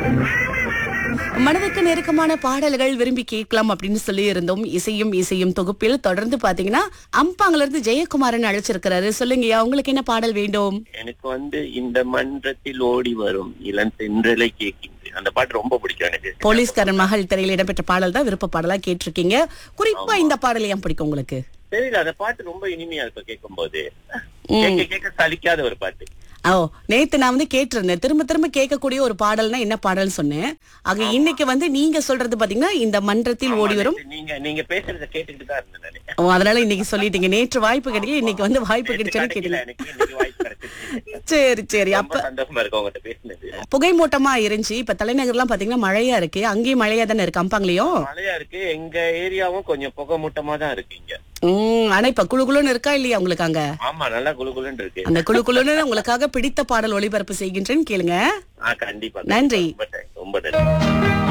மனதுக்கு நெருக்கமான பாடல்கள் விரும்பி கேட்கலாம் அப்படின்னு சொல்லி இருந்தோம் இசையும் இசையும் தொகுப்பில் தொடர்ந்து பாத்தீங்கன்னா அம்பாங்கல இருந்து ஜெயக்குமாரன் அழைச்சிருக்கிறாரு சொல்லுங்கய்யா உங்களுக்கு என்ன பாடல் வேண்டும் எனக்கு வந்து இந்த மன்றத்தில் ஓடி வரும் இளம் தென்றலை கேட்கின்றேன் அந்த பாட்டு ரொம்ப பிடிக்கும் எனக்கு போலீஸ்காரன் மகள் திரையில் இடம்பெற்ற பாடல் தான் விருப்ப பாடலா கேட்டிருக்கீங்க குறிப்பா இந்த பாடல் ஏன் பிடிக்கும் உங்களுக்கு தெரியல அந்த பாட்டு ரொம்ப இனிமையா இருக்கும் கேட்கும் போது கேட்க கேட்க சலிக்காத ஒரு பாட்டு ஓ நேத்து நான் வந்து கேட்டிருந்தேன் திரும்ப திரும்ப கேட்கக்கூடிய ஒரு பாடல்னா என்ன பாடல்னு சொன்னேன் ஆக இன்னைக்கு வந்து நீங்க சொல்றது பாத்தீங்கன்னா இந்த மன்றத்தில் ஓடி வரும் நீங்க நீங்க பேசுறத கேட்டுக்கிட்டு தான் இருந்தேன் நானு. ஓ அதனால இன்னைக்கு சொல்லிட்டீங்க நேற்று வாய்ப்பு கிடைக்கல இன்னைக்கு வந்து வாய்ப்பு நேத்து கிடைச்சோன்னு கிடைக்கல கேட்டீங்க எனக்கு இன்னைக்கு வாய்ப்பு கிடைச்சிருச்சு. சரி சரி ரொம்ப அப்ப சந்தோஷமா இருக்கு உங்ககிட்ட பேசினது புகை மூட்டமா இருந்துச்சு இப்ப தலைநகர்லாம் பாத்தீங்கன்னா மழையா இருக்கு அங்கேயும் மழையா தானே இருக்கு அம்பாங்களையும் மழையா இருக்கு எங்க ஏரியாவும் கொஞ்சம் புகை மூட்டமா தான் இருக்கு இங்க உம் ஆனா இப்ப குழு குழுன்னு இருக்கா இல்லையா உங்களுக்கு அங்க ஆமா நல்லா குளு குளுன்னு இருக்கு அந்த குழு குழுன்னு உங்களுக்காக பிடித்த பாடல் ஒளிபரப்பு செய்கின்றேன்னு கேளுங்க ஆ கண்டிப்பா நன்றி. ரொம்ப thanks, ரொம்ப நன்றி